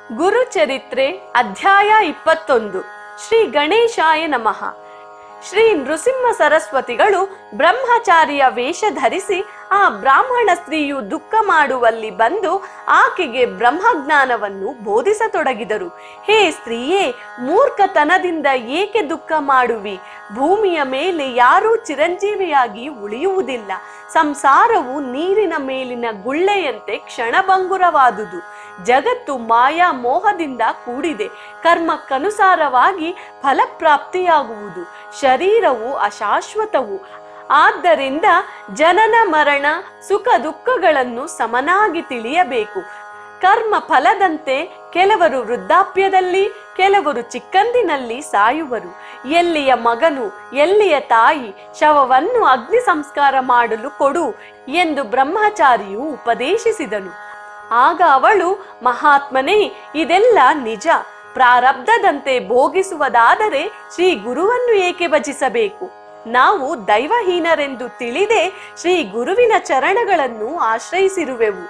ಗುರುಚರಿತ್ರೆ ಅಧ್ಯಾಯ ಇಪ್ಪತ್ತೊಂದು ಶ್ರೀ ಗಣೇಶಾಯ ನಮಃ ಶ್ರೀ ನೃಸಿಂಹ ಸರಸ್ವತಿಗಳು ಬ್ರಹ್ಮಚಾರಿಯ ವೇಷ ಧರಿಸಿ ಆ ಬ್ರಾಹ್ಮಣ ಸ್ತ್ರೀಯು ದುಃಖ ಮಾಡುವಲ್ಲಿ ಬಂದು ಆಕೆಗೆ ಬ್ರಹ್ಮಜ್ಞಾನವನ್ನು ಬೋಧಿಸತೊಡಗಿದರು ಹೇ ಸ್ತ್ರೀಯೇ ಮೂರ್ಖತನದಿಂದ ಏಕೆ ದುಃಖ ಮಾಡುವಿ ಭೂಮಿಯ ಮೇಲೆ ಯಾರೂ ಚಿರಂಜೀವಿಯಾಗಿ ಉಳಿಯುವುದಿಲ್ಲ ಸಂಸಾರವು ನೀರಿನ ಮೇಲಿನ ಗುಳ್ಳೆಯಂತೆ ಕ್ಷಣಭಂಗುರವಾದುದು ಜಗತ್ತು ಮಾಯಾ ಮೋಹದಿಂದ ಕೂಡಿದೆ ಕರ್ಮಕ್ಕನುಸಾರವಾಗಿ ಫಲಪ್ರಾಪ್ತಿಯಾಗುವುದು ಶರೀರವು ಅಶಾಶ್ವತವು ಆದ್ದರಿಂದ ಜನನ ಮರಣ ಸುಖ ದುಃಖಗಳನ್ನು ಸಮನಾಗಿ ತಿಳಿಯಬೇಕು ಕರ್ಮ ಫಲದಂತೆ ಕೆಲವರು ವೃದ್ಧಾಪ್ಯದಲ್ಲಿ ಕೆಲವರು ಚಿಕ್ಕಂದಿನಲ್ಲಿ ಸಾಯುವರು ಎಲ್ಲಿಯ ಮಗನು ಎಲ್ಲಿಯ ತಾಯಿ ಶವವನ್ನು ಅಗ್ನಿ ಸಂಸ್ಕಾರ ಮಾಡಲು ಕೊಡು ಎಂದು ಬ್ರಹ್ಮಚಾರಿಯು ಉಪದೇಶಿಸಿದನು ಆಗ ಅವಳು ಮಹಾತ್ಮನೇ ಇದೆಲ್ಲ ನಿಜ ಪ್ರಾರಬ್ಧದಂತೆ ಭೋಗಿಸುವುದಾದರೆ ಶ್ರೀ ಗುರುವನ್ನು ಏಕೆ ಭಜಿಸಬೇಕು ನಾವು ದೈವಹೀನರೆಂದು ತಿಳಿದೇ ಶ್ರೀ ಗುರುವಿನ ಚರಣಗಳನ್ನು ಆಶ್ರಯಿಸಿರುವೆವು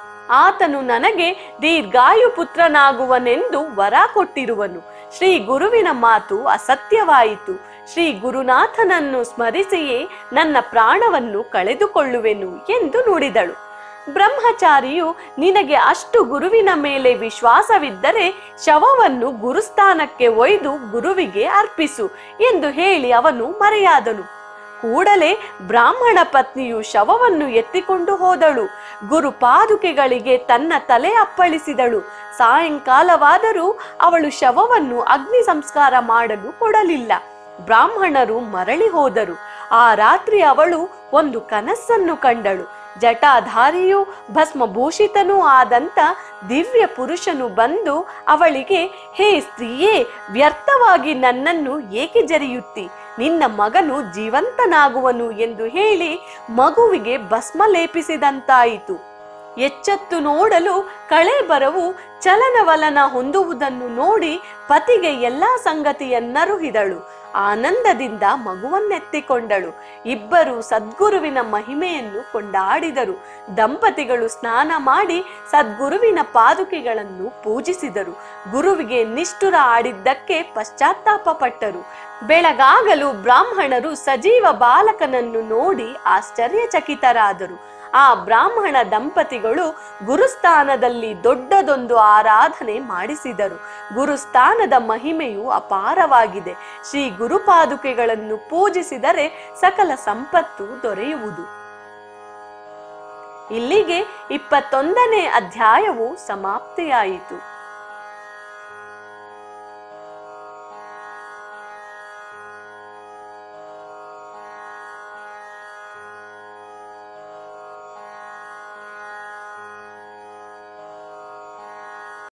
ಆತನು ನನಗೆ ದೀರ್ಘಾಯು ಪುತ್ರನಾಗುವನೆಂದು ವರ ಕೊಟ್ಟಿರುವನು ಶ್ರೀ ಗುರುವಿನ ಮಾತು ಅಸತ್ಯವಾಯಿತು ಶ್ರೀ ಗುರುನಾಥನನ್ನು ಸ್ಮರಿಸಿಯೇ ನನ್ನ ಪ್ರಾಣವನ್ನು ಕಳೆದುಕೊಳ್ಳುವೆನು ಎಂದು ನುಡಿದಳು ಬ್ರಹ್ಮಚಾರಿಯು ನಿನಗೆ ಅಷ್ಟು ಗುರುವಿನ ಮೇಲೆ ವಿಶ್ವಾಸವಿದ್ದರೆ ಶವವನ್ನು ಗುರುಸ್ಥಾನಕ್ಕೆ ಒಯ್ದು ಗುರುವಿಗೆ ಅರ್ಪಿಸು ಎಂದು ಹೇಳಿ ಅವನು ಮರೆಯಾದನು ಕೂಡಲೇ ಬ್ರಾಹ್ಮಣ ಪತ್ನಿಯು ಶವವನ್ನು ಎತ್ತಿಕೊಂಡು ಹೋದಳು ಗುರು ಪಾದುಕೆಗಳಿಗೆ ತನ್ನ ತಲೆ ಅಪ್ಪಳಿಸಿದಳು ಸಾಯಂಕಾಲವಾದರೂ ಅವಳು ಶವವನ್ನು ಅಗ್ನಿ ಸಂಸ್ಕಾರ ಮಾಡಲು ಕೊಡಲಿಲ್ಲ ಬ್ರಾಹ್ಮಣರು ಮರಳಿ ಹೋದರು ಆ ರಾತ್ರಿ ಅವಳು ಒಂದು ಕನಸನ್ನು ಕಂಡಳು ಜಟಾಧಾರಿಯೂ ಭಸ್ಮಭೂಷಿತನೂ ಆದಂತ ದಿವ್ಯ ಪುರುಷನು ಬಂದು ಅವಳಿಗೆ ಹೇ ಸ್ತ್ರೀಯೇ ವ್ಯರ್ಥವಾಗಿ ನನ್ನನ್ನು ಏಕೆ ಜರಿಯುತ್ತಿ ನಿನ್ನ ಮಗನು ಜೀವಂತನಾಗುವನು ಎಂದು ಹೇಳಿ ಮಗುವಿಗೆ ಭಸ್ಮ ಲೇಪಿಸಿದಂತಾಯಿತು ಎಚ್ಚೆತ್ತು ನೋಡಲು ಕಳೇಬರವು ಚಲನವಲನ ಹೊಂದುವುದನ್ನು ನೋಡಿ ಪತಿಗೆ ಎಲ್ಲಾ ಸಂಗತಿಯನ್ನರುಹಿದಳು ಆನಂದದಿಂದ ಮಗುವನ್ನೆತ್ತಿಕೊಂಡಳು ಇಬ್ಬರು ಸದ್ಗುರುವಿನ ಮಹಿಮೆಯನ್ನು ಕೊಂಡಾಡಿದರು ದಂಪತಿಗಳು ಸ್ನಾನ ಮಾಡಿ ಸದ್ಗುರುವಿನ ಪಾದುಕೆಗಳನ್ನು ಪೂಜಿಸಿದರು ಗುರುವಿಗೆ ನಿಷ್ಠುರ ಆಡಿದ್ದಕ್ಕೆ ಪಶ್ಚಾತ್ತಾಪ ಪಟ್ಟರು ಬೆಳಗಾಗಲು ಬ್ರಾಹ್ಮಣರು ಸಜೀವ ಬಾಲಕನನ್ನು ನೋಡಿ ಆಶ್ಚರ್ಯಚಕಿತರಾದರು ಆ ಬ್ರಾಹ್ಮಣ ದಂಪತಿಗಳು ಗುರುಸ್ಥಾನದಲ್ಲಿ ದೊಡ್ಡದೊಂದು ಆರಾಧನೆ ಮಾಡಿಸಿದರು ಗುರುಸ್ಥಾನದ ಮಹಿಮೆಯು ಅಪಾರವಾಗಿದೆ ಶ್ರೀ ಗುರುಪಾದುಕೆಗಳನ್ನು ಪೂಜಿಸಿದರೆ ಸಕಲ ಸಂಪತ್ತು ದೊರೆಯುವುದು ಇಲ್ಲಿಗೆ ಇಪ್ಪತ್ತೊಂದನೇ ಅಧ್ಯಾಯವು ಸಮಾಪ್ತಿಯಾಯಿತು